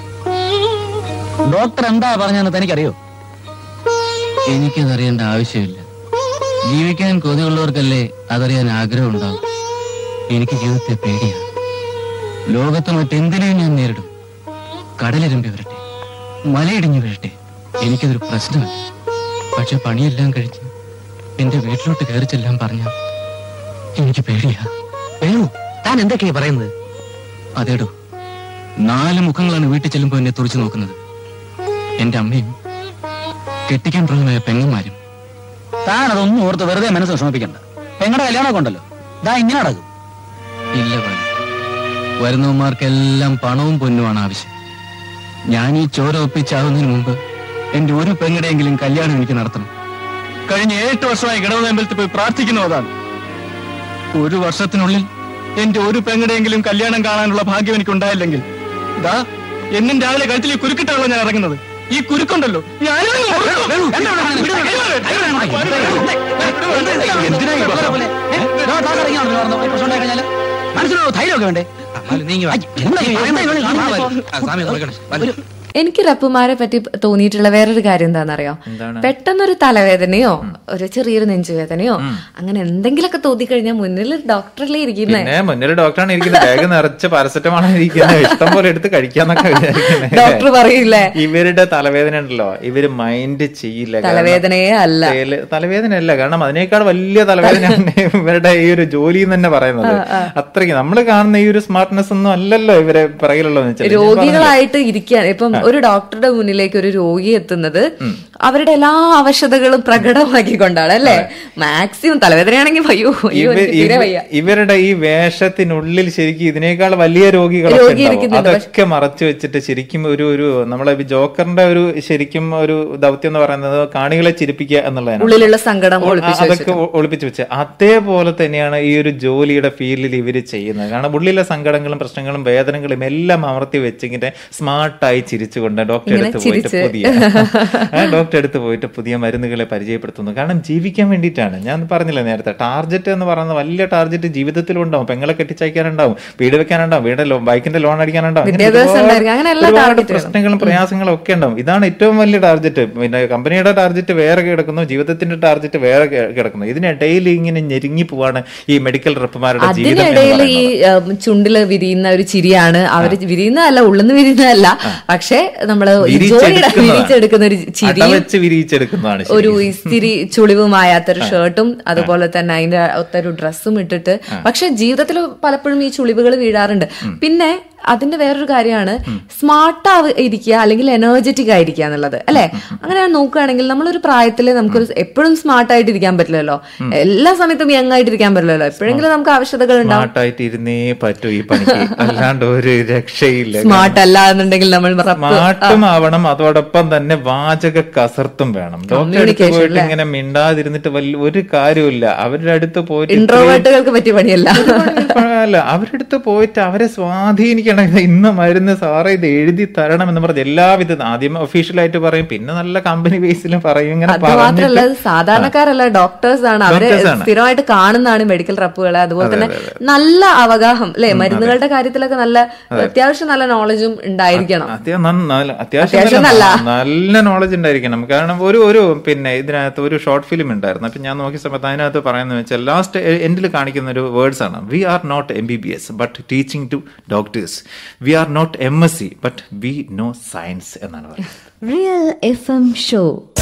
ഡോക്ടർ എന്താ പറഞ്ഞതെന്ന് തനിക്കറിയോ എനിക്കതറിയേണ്ട ആവശ്യമില്ല ജീവിക്കാൻ കൊതിയുള്ളവർക്കല്ലേ അതറിയാൻ ആഗ്രഹം ഉണ്ടാവും എനിക്ക് ജീവിതത്തെ പേടിയാണ് ലോകത്ത് മറ്റെന്തിനേയും ഞാൻ നേരിടും കടലിരമ്പി വരട്ടെ മലയിടിഞ്ഞു വീഴട്ടെ എനിക്കതൊരു പ്രശ്നമല്ല പക്ഷെ പണിയെല്ലാം കഴിച്ച് എന്റെ വീട്ടിലോട്ട് കയറി ചെല്ലാൻ പറഞ്ഞ എനിക്ക് പേടിയാ വേണു താൻ എന്തൊക്കെയാ പറയുന്നത് അതേടോ നാല് മുഖങ്ങളാണ് വീട്ടിൽ ചെല്ലുമ്പോൾ എന്നെ തുറച്ചു നോക്കുന്നത് എന്റെ അമ്മയും കെട്ടിക്കാൻ പ്രധാനമായ പെങ്ങന്മാരും താൻ അതൊന്നും ഓർത്ത് വെറുതെ മനസ്സ് വിഷമിപ്പിക്കണ്ട പെങ്ങളുടെ കല്യാണമൊക്കെ ഉണ്ടല്ലോ ഇതാ ഇങ്ങനെ നടക്കും ഇല്ല ബാലു വരുന്നവന്മാർക്കെല്ലാം പണവും പൊന്നുമാണ് ആവശ്യം ഞാൻ ഈ ചോര ഒപ്പിച്ചാകുന്നതിന് മുമ്പ് എന്റെ ഒരു പെങ്ങടെയെങ്കിലും കല്യാണം എനിക്ക് നടത്തണം കഴിഞ്ഞ ഏട്ട് വർഷമായി ഗണപതമ്പലത്തിൽ പോയി പ്രാർത്ഥിക്കുന്നു അതാണ് ഒരു വർഷത്തിനുള്ളിൽ എന്റെ ഒരു പെങ്ങടെയെങ്കിലും കല്യാണം കാണാനുള്ള ഭാഗ്യം എനിക്ക് ഉണ്ടായില്ലെങ്കിൽ ഇതാ എന്നും രാവിലെ കഴുത്തിൽ ഈ കുരുക്കിട്ടാണല്ലോ ഞാൻ ഇറങ്ങുന്നത് ഈ കുരുക്കുണ്ടല്ലോ ഞാനും മനസ്സിലോ ധൈര്യമൊക്കെ വേണ്ടേ എനിക്ക് റപ്പുമാരെ പറ്റി തോന്നിയിട്ടുള്ള വേറൊരു കാര്യം എന്താണെന്നറിയോ എന്താണ്? പെട്ടെന്നൊരു തലവേദനയോ ഒരു ചെറിയൊരു നെഞ്ചുവേദനയോ അങ്ങനെ എന്തെങ്കിലുമൊക്കെ തോന്നിക്കഴിഞ്ഞാൽ മുന്നിൽ ഡോക്ടറല്ലേ ഇരിക്കുന്നേ പിന്നെ മുന്നിൽ ഡോക്ടറാണ് ഇരിക്കുന്നത് ബാഗ് നിറച്ച് പാരസെറ്റമാണ് ഇരിക്കുന്നത് ഇഷ്ടം പോലെ എടുത്ത് കഴിക്കാന്നൊക്കെ വിചാരിക്കുന്നത് ഡോക്ടർ പറയില്ലേ ഇവരുടെ തലവേദന ഉണ്ടല്ലോ ഇവര് മൈൻഡ് ചെയ്യില്ല കാരണം തലവേദനയേ അല്ല തേല്- തലവേദന അല്ല കാരണം അതിനേക്കാൾ വലിയ തലവേദനയാണ് ഇവരുടെ ഈ ഒരു ജോലി എന്ന് തന്നെ പറയുന്നത് അത്രയ്ക്ക് നമ്മൾ കാണുന്ന ഈ ഒരു സ്മാർട്ട്നെസ് ഒന്നും അല്ലല്ലോ ഇവരെ പിറകിലുള്ളതെന്ന് വെച്ചാൽ ഞാൻ പറഞ്ഞില്ലേ? രോഗികളായിട്ട് ഇരിക്കുകയാണ് ഇപ്പം ഒരു ഡോക്ടറുടെ മുന്നിലേക്ക് ഒരു രോഗി എത്തുന്നത് അവരുടെ എല്ലാ അവശതകളും പ്രകടമാക്കിക്കൊണ്ടാണ് അല്ലേ മാക്സിമം തലവേദനയാണെങ്കിൽ വയ്യോ അയ്യോ ഇവ- എനിക്ക് തീരെ ഇവ- വയ്യ ഇവരുടെ ഈ വേഷത്തിനുള്ളിൽ ശരിക്കും ഇതിനേക്കാൾ വലിയ രോഗികളൊക്കെ രോഗി ഉണ്ടാവും. ഇരിക്കുന്നുണ്ട്. അതൊക്കെ മറച്ചു വെച്ചിട്ട് ശരിക്കും ഒരു ഒരു നമ്മളെ ഈ ജോക്കറിന്റെ ഒരു ശരിക്കും ഒരു ദൗത്യം എന്ന് പറയുന്നത് കാണികളെ ചിരിപ്പിക്കുക എന്നുള്ളതാണ് ഉള്ളിലുള്ള സങ്കടം ഒ- ഒളിപ്പിച്ച് അതൊക്കെ ഒ- ഒളിപ്പിച്ച് വെച്ച് അതേപോലെ തന്നെയാണ് ഈ ഒരു ജോലിയുടെ ഫീൽഡിൽ ഇവര് ചെയ്യുന്നത് കാരണം ഉള്ളിലെ സങ്കടങ്ങളും പ്രശ്നങ്ങളും വേദനകളും എല്ലാം അമർത്തി വെച്ചിങ്ങനെ സ്മാർട്ടായി ചിരിച്ചുകൊണ്ട് ഡോക്ടറെ ഇങ്ങനെ അടുത്ത് പോയിട്ട് ചിരിച്ച്. പുതിയ ആ, ഡോക്ടറെ അടുത്ത് പോയിട്ട് പുതിയ മരുന്നുകളെ പരിചയപ്പെടുത്തുന്നു കാരണം ജീവിക്കാൻ വേണ്ടിയിട്ടാണ് ഞാൻ പറഞ്ഞില്ല നേരത്തെ ടാർജറ്റ് എന്ന് പറയുന്ന വലിയ ടാർജറ്റ് ജീവിതത്തിലും ഉണ്ടാവും പെങ്ങളെ കെട്ടിച്ചയക്കാനുണ്ടാവും വീട് വെക്കാനുണ്ടാവും വീട് ലോ- ബൈക്കിന്റെ ലോൺ അടിക്കാനുണ്ടാവും അങ്ങനെ വിദ്യാഭ്യാസം ഒരുപാട് ഉണ്ടായിരിക്കും. അങ്ങനെ എല്ലാ ഒരുപാട് ടാർഗറ്റുകളും. പ്രശ്നങ്ങളും പ്രയാസങ്ങളും ഒക്കെ ഉണ്ടാവും ഇതാണ് ഏറ്റവും വലിയ ടാർജറ്റ് പിന്നെ കമ്പനിയുടെ ടാർജറ്റ് വേറെ കിടക്കുന്നു ജീവിതത്തിന്റെ ടാർജറ്റ് വേറെ കി- കിടക്കുന്നു ഇതിനിടയിൽ ഇങ്ങനെ ഞെരുങ്ങി പോവാണ് ഈ മെഡിക്കൽ റെപ്പുമാരുടെ ജീവിതം എന്ന് അതിനിടയിൽ ഈ പറയുന്നത്. ഉം, ചുണ്ടില് വിരിയുന്ന ഒരു ചിരിയാണ് അവര് വിരിയുന്നതല്ല ഉള്ളുന്ന് വിരിയുന്നതല്ല പക്ഷെ നമ്മള് ഈ ജോലിയുടെ വിരിയിച്ചെടുക്കുന്നതാണ്. വിരിച്ചെടുക്കുന്ന ഒരു ചിരിയും അടവച്ച് വിരിയിച്ചെടുക്കുന്നതാണ് ശരിക്കും. ഒരു ഇസ്തിരി ചുളിവുമായാത്തൊരു ഷർട്ടും അതുപോലെ തന്നെ അതിന്റെ ഒത്തൊരു ഡ്രസ്സും ഇട്ടിട്ട് പക്ഷെ ജീവിതത്തിൽ പലപ്പോഴും ഈ ചുളിവുകൾ വീഴാറുണ്ട് പിന്നെ അതിന്റെ വേറൊരു കാര്യമാണ് സ്മാർട്ട് ഇരിക്കുക അല്ലെങ്കിൽ എനർജറ്റിക് ആയിരിക്കുക എന്നുള്ളത് അല്ലെ അങ്ങനെ നോക്കുകയാണെങ്കിൽ നമ്മളൊരു പ്രായത്തിൽ നമുക്കൊരു എപ്പോഴും സ്മാർട്ട് ആയിട്ട് ഇരിക്കാൻ പറ്റില്ലല്ലോ എല്ലാ സമയത്തും യങ് ആയിട്ട് ഇരിക്കാൻ പറ്റില്ലല്ലോ എപ്പോഴെങ്കിലും നമുക്ക് ആവശ്യതകൾ ഉണ്ടാവും സ്മാർട്ടായിട്ട് ഇരുന്നേ പറ്റൂ ഈ പണിക്ക് അല്ലാണ്ട് ഒരു രക്ഷയില്ല സ്മാർട്ട് അല്ല എന്നുണ്ടെങ്കിൽ നമ്മൾ റപ്പ് സ്മാർട്ടും ആവണം അതോടൊപ്പം തന്നെ വാചക കസർത്തും വേണം ഡോക്ടറെ അടുത്ത് Communication പോയിട്ട് അല്ലേ? ഇങ്ങനെ മിണ്ടാതിരുന്നിട്ട് വലിയ ഒരു കാര്യമില്ല അവരുടെ അടുത്ത് പോയിട്ട് ഇത്രയും- ഇൻട്രോവേർട്ടുകൾക്ക് പറ്റിയ പണിയല്ല അല്ല അവരുടെ അടുത്ത് പോയിട്ട് അവരെ സ്വാധീനിക്കണം ഇത് ഇന്ന മരുന്ന് സാറേ ഇത് എഴുതി തരണം എന്ന് പറഞ്ഞ് എല്ലാവിധ ആദ്യം ഒഫീഷ്യലായിട്ട് പറയും പിന്നെ നല്ല കമ്പനി ബേസിലും പറയും ഇങ്ങനെ അത് മാത്രല്ല പറഞ്ഞിട്ട് സാധാരണക്കാരല്ല ഡോക്ടേഴ്സ് ആണ് അവര് Doctors ആണ്. സ്ഥിരമായിട്ട് കാണുന്നതാണ് മെഡിക്കൽ റപ്പുകളെ അതുപോലെ തന്നെ നല്ല അവഗാഹം അല്ലെ മരുന്നുകളുടെ കാര്യത്തിലൊക്കെ നല്ല അത്യാവശ്യം നല്ല നോളജും ഉണ്ടായിരിക്കണം അത്യാ- നന്ന- നല്ല- അത്യാവശ്യം അത്യാവശ്യം നല്ല നല്ല. നല്ല നോളജ് ഉണ്ടായിരിക്കണം കാരണം ഒരു ഒരു പിന്നെ ഇതിനകത്ത് ഒരു ഷോർട്ട് ഫിലിം ഉണ്ടായിരുന്നു അപ്പൊ ഞാൻ നോക്കിയ സമയത്ത് അതിനകത്ത് പറയുന്നത് വെച്ചാൽ ലാസ്റ്റ് എൻഡിൽ കാണിക്കുന്ന ഒരു വേർഡ്സ് ആണ് we are not M B B S but teaching to doctors we are not M S C but we know science എന്നാണ് പറയുന്നത് real F M show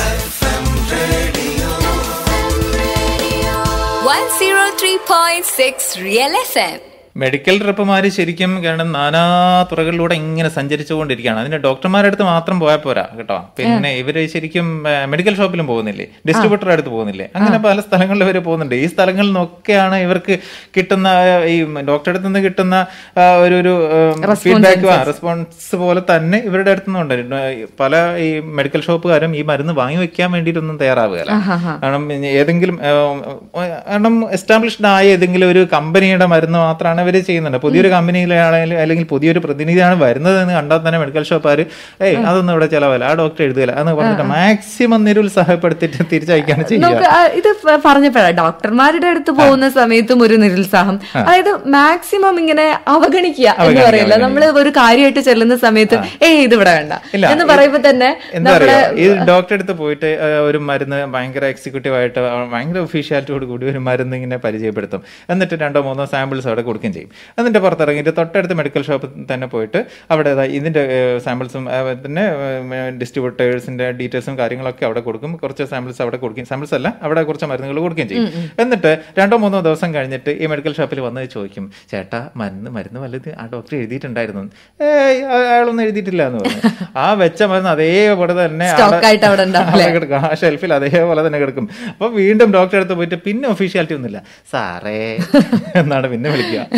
103.6 Real FM. Medical റെപ്പുമാര് ശരിക്കും കാരണം നാനാ തുറകളിലൂടെ ഇങ്ങനെ സഞ്ചരിച്ചുകൊണ്ടിരിക്കുകയാണ് അതിന് ഡോക്ടർമാരുടെ അടുത്ത് മാത്രം പോയാൽ പോരാ കേട്ടോ പിന്നെ ഇവര് ശരിക്കും ആ, മെഡിക്കൽ ഷോപ്പിലും പോകുന്നില്ലേ ഡിസ്ട്രിബ്യൂട്ടറുടെ അടുത്ത് പോകുന്നില്ലേ അങ്ങനെ പല സ്ഥലങ്ങളിൽ ഇവര് പോകുന്നുണ്ട് ഈ സ്ഥലങ്ങളിൽ നിന്നൊക്കെയാണ് ഇവർക്ക് കിട്ടുന്ന ആ, ഈ ഡോക്ടറുടെ അടുത്ത് നിന്ന് കിട്ടുന്ന ആ, ഒരു ഒരു ഫീഡ്ബാക്ക് റെസ്പോൺസ് പോലെ തന്നെ ഇവരുടെ അടുത്ത് നിന്നുണ്ട് പല ഈ മെഡിക്കൽ ഷോപ്പുകാരും ഈ മരുന്ന് വാങ്ങി വെക്കാൻ വേണ്ടിയിട്ടൊന്നും തയ്യാറാവുകയല്ല കാരണം ഇനി ഏതെങ്കിലും ആ, കാരണം എസ്റ്റാബ്ലിഷ്ഡ് ആയ ഏതെങ്കിലും ഒരു കമ്പനിയുടെ മരുന്ന് മാത്രമാണ് ഇവർ ചെയ്യുന്നുണ്ട് പുതിയൊരു കമ്പനിയിലാണെങ്കിലും അല്ലെങ്കിൽ പുതിയൊരു പ്രതിനിധിയാണ് വരുന്നത് എന്ന് കണ്ടാൽ തന്നെ മെഡിക്കൽ ഷോപ്പുകാർ ഏയ് അതൊന്നും ഇവിടെ ചിലവല്ല ആ ഡോക്ടർ എഴുതുകയില്ല എന്ന് പറഞ്ഞിട്ട് മാക്സിമം നിരുത്സാഹപ്പെടുത്തിയിട്ട് തിരിച്ചയക്കാണ് ചെയ്യുക നമുക്ക് ആ ഇത് പ- പറഞ്ഞപ്പോഴാ ഡോക്ടർമാരുടെ അടുത്ത് പോകുന്ന സമയത്തും ഒരു നിരുത്സാഹം അതായത് മാക്സിമം ഇങ്ങനെ അവഗണിക്കുക എന്ന് അവഗണിക്കുക, പറയില്ല നമ്മള് ഒരു കാര്യമായിട്ട് ചെല്ലുന്ന സമയത്ത് ഏയ് ഇത് ഇവിടെ വേണ്ട ഇല്ല, എന്ന് ഇത് പറയുമ്പോ തന്നെ എന്താ നമ്മള് പറയുക ഈ ഡോക്ടറെ അടുത്ത് പോയിട്ട് ആ, ഒരു മരുന്ന് ഭയങ്കര എക്സിക്യൂട്ടീവ് ആയിട്ട് ആ, ഭയങ്കര ഒഫീഷ്യാലിറ്റിയോട് കൂടി ഒരു മരുന്ന് ഇങ്ങനെ പരിചയപ്പെടുത്തും എന്നിട്ട് രണ്ടോ മൂന്നോ സാമ്പിൾസ് അവിടെ കൊടുക്കുകയും ചെയ്യും എന്നിട്ട് പുറത്തിറങ്ങിയിട്ട് തൊട്ടടുത്ത് മെഡിക്കൽ ഷോപ്പിൽ തന്നെ പോയിട്ട് അവിടെ ദാ ഇതിന്റെ സാമ്പിൾസും തന്നെ ഡിസ്ട്രിബ്യൂട്ടേഴ്സിന്റെ ഡീറ്റെയിൽസും കാര്യങ്ങളൊക്കെ അവിടെ കൊടുക്കും കുറച്ച് സാമ്പിൾസ് അവിടെ കൊടുക്കും സാമ്പിൾസ് അല്ല അവിടെ കുറച്ച് മരുന്നുകൾ കൊടുക്കുകയും ചെയ്യും എന്നിട്ട് രണ്ടോ മൂന്നോ ദിവസം കഴിഞ്ഞിട്ട് ഈ മെഡിക്കൽ ഷോപ്പിൽ വന്ന് ചോദിക്കും ചേട്ടാ മരുന്ന് മരുന്ന് വല്ലത് ആ ഡോക്ടർ എഴുതിയിട്ടുണ്ടായിരുന്നു ഏയ് അ- അയാളൊന്നും എഴുതിയിട്ടില്ല എന്ന് പറഞ്ഞു ആ വെച്ച മരുന്ന് അതേപോലെ തന്നെ Stock അവിടെ- ആയിട്ട് അവിടെ ഉണ്ടാവും, അവിടെ കിടക്കും. ആ ഷെൽഫിൽ അതേപോലെ തന്നെ കിടക്കും അപ്പൊ വീണ്ടും ഡോക്ടറെ അടുത്ത് പോയിട്ട് പിന്നെ ഒഫീഷ്യാലിറ്റി ഒന്നുമില്ല സാറേ എന്നാണ് പിന്നെ വിളിക്കുക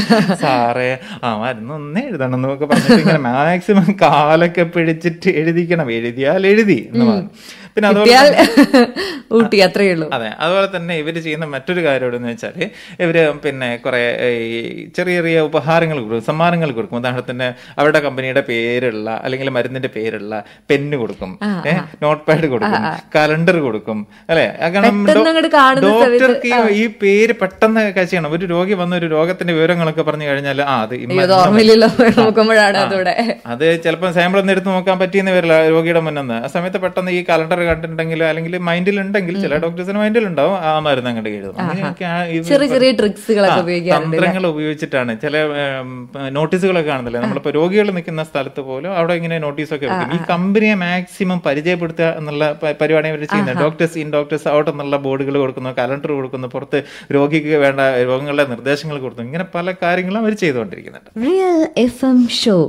സാറേ ആ മരുന്ന് ഒന്നേ എഴുതണം എന്നൊക്കെ പറഞ്ഞിട്ട് ഇങ്ങനെ മാക്സിമം കാലൊക്കെ പിടിച്ചിട്ട് എഴുതിക്കണം എഴുതിയാൽ എഴുതി എന്ന് പറഞ്ഞു പിന്നെ അതുപോലെ കിട്ടിയാൽ തന്നെ- ഊട്ടി അത്രയേ ഉള്ളൂ അതെ അതുപോലെ തന്നെ ഇവര് ചെയ്യുന്ന മറ്റൊരു കാര്യം എന്ന് വെച്ചാല് ഇവര് പിന്നെ കുറെ ഈ ചെറിയ ചെറിയ ഉപഹാരങ്ങൾ കൊടുക്കും സമ്മാനങ്ങൾ കൊടുക്കും ഉദാഹരണത്തിന് അവരുടെ കമ്പനിയുടെ പേരുള്ള അല്ലെങ്കിൽ മരുന്നിന്റെ പേരുള്ള പെന്ന് കൊടുക്കും നോട്ട് പാഡ് കൊടുക്കും കലണ്ടർ കൊടുക്കും അല്ലെ പെട്ടെന്ന് അങ്ങട് കാണുന്ന ഡോക്ടർക്ക് ഈ- ഈ പേര് പെട്ടെന്ന് കഴിയണം ഒരു രോഗി വന്ന ഒരു രോഗത്തിന്റെ വിവരങ്ങളൊക്കെ പറഞ്ഞു കഴിഞ്ഞാൽ ആ അത് ഇമ്മ- ഇത് ഓർമ്മയില്ലല്ലോ നോക്കുമ്പോഴാണ് അതോടെ അത് ചിലപ്പോൾ സാമ്പിൾ ഒന്ന് എടുത്ത് നോക്കാൻ പറ്റിയെന്ന് വരില്ല രോഗിയുടെ മുന്നിൽ ആ സമയത്ത് പെട്ടെന്ന് ഈ കലണ്ടർ കണ്ടിട്ടുണ്ടെങ്കിൽ അല്ലെങ്കിൽ മൈൻഡിൽ ഉണ്ടെങ്കിൽ ചില ഡോക്ടേഴ്സിന് മൈൻഡിൽ ഉണ്ടാവും ആ മരുന്ന് അങ്ങോട്ട് എഴുതും അങ്ങനെയൊക്കെ ആ ഇത് ചെറിയ ചെറിയ ട്രിക്സുകളൊക്കെ ആ, ഉപയോഗിക്കാറുണ്ട് തന്ത്രങ്ങൾ ഉപയോഗിച്ചിട്ടാണ് ചില ഉം, നോട്ടീസുകളൊക്കെ കാണുന്നില്ലേ നമ്മളിപ്പോ രോഗികൾ നിൽക്കുന്ന സ്ഥലത്ത് പോലും അവിടെ ഇങ്ങനെ നോട്ടീസൊക്കെ വെക്കും ഈ കമ്പനിയെ മാക്സിമം പരിചയപ്പെടുത്തുക എന്നുള്ള പ- പരിപാടി അവർ ചെയ്യുന്നത് ഡോക്ടേഴ്സ് ഇൻ ഡോക്ടേഴ്സ് ഔട്ട് എന്നുള്ള ബോർഡുകൾ കൊടുക്കുന്നു കലണ്ടർ കൊടുക്കുന്നു പുറത്ത് രോഗിക്ക് വേണ്ട രോഗങ്ങളുടെ നിർദ്ദേശങ്ങൾ കൊടുക്കുന്നു ഇങ്ങനെ പല കാര്യങ്ങളും അവർ ചെയ്തുകൊണ്ടിരിക്കുന്നുണ്ട് real F M show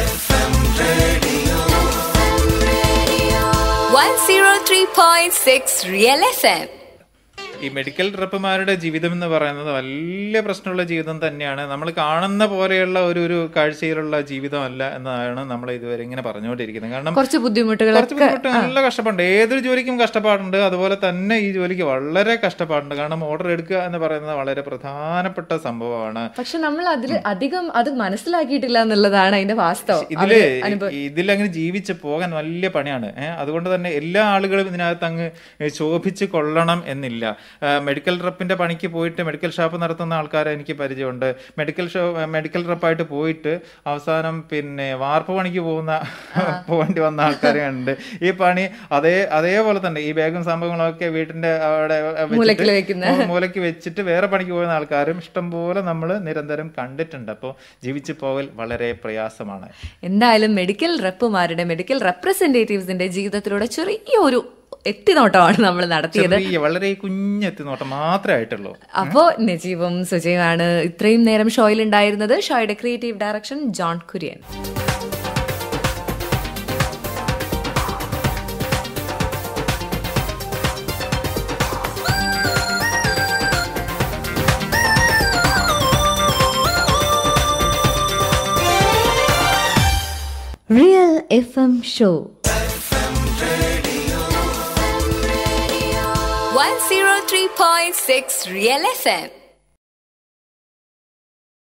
103.6 Real FM. ഈ മെഡിക്കൽ റപ്പുമാരുടെ ജീവിതം എന്ന് പറയുന്നത് വലിയ പ്രശ്നമുള്ള ജീവിതം തന്നെയാണ് നമ്മൾ കാണുന്ന പോലെയുള്ള ഒരു ഒരു കാഴ്ചയിലുള്ള ജീവിതമല്ല എന്നതാണ് നമ്മൾ ഇതുവരെ ഇങ്ങനെ പറഞ്ഞുകൊണ്ടിരിക്കുന്നത് കാരണം കുറച്ച് കുറച്ച് ബുദ്ധിമുട്ടുകളൊക്കെ ബുദ്ധിമുട്ട് നല്ല കഷ്ടപ്പാടുണ്ട് ഏതൊരു ജോലിക്കും കഷ്ടപ്പാടുണ്ട് അതുപോലെ തന്നെ ഈ ജോലിക്ക് വളരെ കഷ്ടപ്പാടുണ്ട് കാരണം ഓർഡർ എടുക്കുക എന്ന് പറയുന്നത് വളരെ പ്രധാനപ്പെട്ട സംഭവമാണ് പക്ഷെ നമ്മൾ അതിൽ അധികം അത് മനസ്സിലാക്കിയിട്ടില്ല എന്നുള്ളതാണ് അതിന്റെ വാസ്തവം ഇതില് അത് അനുഭവ- ഇതിലങ്ങനെ ജീവിച്ച് പോകാൻ വലിയ പണിയാണ് ഏഹ് അതുകൊണ്ട് തന്നെ എല്ലാ ആളുകളും ഇതിനകത്ത് അങ്ങ് ശോഭിച്ച് കൊള്ളണം എന്നില്ല ആ, മെഡിക്കൽ റപ്പിന്റെ പണിക്ക് പോയിട്ട് മെഡിക്കൽ ഷോപ്പ് നടത്തുന്ന ആൾക്കാരെ എനിക്ക് പരിചയമുണ്ട് മെഡിക്കൽ ഷോ മെഡിക്കൽ റപ്പായിട്ട് പോയിട്ട് അവസാനം പിന്നെ വാർപ്പ് പണിക്ക് പോകുന്ന പോകേണ്ടി വന്ന ആൾക്കാരെ ഉണ്ട് ഈ പണി അതേ അതേപോലെ തന്നെ ഈ ബാഗും സംഭവങ്ങളൊക്കെ വീട്ടിന്റെ അവിടെ വെച്ചിട്ട് മൂലക്കില് വെക്കുന്ന. മൂലയ്ക്ക് വെച്ചിട്ട് വേറെ പണിക്ക് പോകുന്ന ആൾക്കാരും ഇഷ്ടംപോലെ നമ്മൾ നിരന്തരം കണ്ടിട്ടുണ്ട് അപ്പോൾ ജീവിച്ചു പോകൽ വളരെ പ്രയാസമാണ് എന്തായാലും മെഡിക്കൽ റെപ്പുമാരുടെ മെഡിക്കൽ റെപ്രസെന്റേറ്റീവ്സിന്റെ ജീവിതത്തിലൂടെ ചെറിയൊരു എത്തിനോട്ടമാണ് നമ്മൾ നടത്തിയത് ചെറിയ വളരെ കുഞ്ഞെത്തി നോട്ടം മാത്രമേ ആയിട്ടുള്ളൂ അപ്പോ നജീബും സുജയുമാണ് ഇത്രയും നേരം ഷോയിൽ ഉണ്ടായിരുന്നത് ഷോയുടെ creative direction John Kurian real F M show 103.6 Real FM.